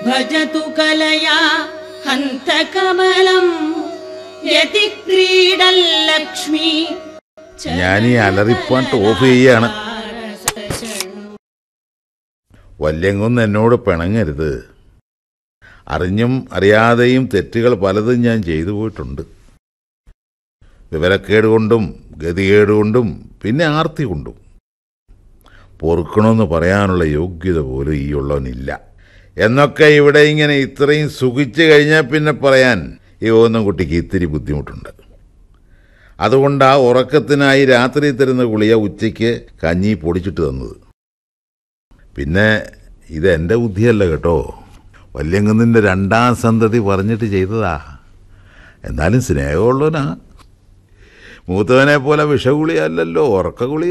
ഭജതു കലയാ ഹന്തകമലം യതിക്രീഡല്ലക്ഷ്മി ഞാനീ അലറിപ്പാട്ട് ഓഫ് ചെയ്യാണ് വല്യങ്കൊന്ന് എന്നോട് പിണങ്ങരുത് അറിഞ്ഞും അറിയാതെയും തെറ്റുകൾ പലതും ഞാൻ ചെയ്തു പോയിട്ടുണ്ട് വിവരക്കേട് കൊണ്ടും ഗതികേട് കൊണ്ടും പിന്നെ ആർത്തി കൊണ്ടും പൊറുക്കണമെന്ന് പറയാനുള്ള യോഗ്യത പോലും ഈ ഉള്ളവനില്ല എന്നൊക്കെ ഇവിടെ ഇങ്ങനെ ഇത്രയും സുഖിച്ചു കഴിഞ്ഞാൽ പിന്നെ പറയാൻ ഈ ഒന്നും കുട്ടിക്ക് ഇത്തിരി ബുദ്ധിമുട്ടുണ്ട് അതുകൊണ്ട് ആ ഉറക്കത്തിനായി രാത്രി തരുന്ന ഗുളിയ ഉച്ചയ്ക്ക് കഞ്ഞി പൊടിച്ചിട്ട് തന്നത് പിന്നെ ഇത് എൻ്റെ ബുദ്ധിയല്ല കേട്ടോ വല്യങ്കുന്നിൻ്റെ രണ്ടാം സന്തതി പറഞ്ഞിട്ട് ചെയ്തതാ എന്നാലും സ്നേഹമുള്ളവനാ മൂത്തവനെ പോലെ വിഷഗുളിയല്ലല്ലോ ഉറക്ക ഗുളിക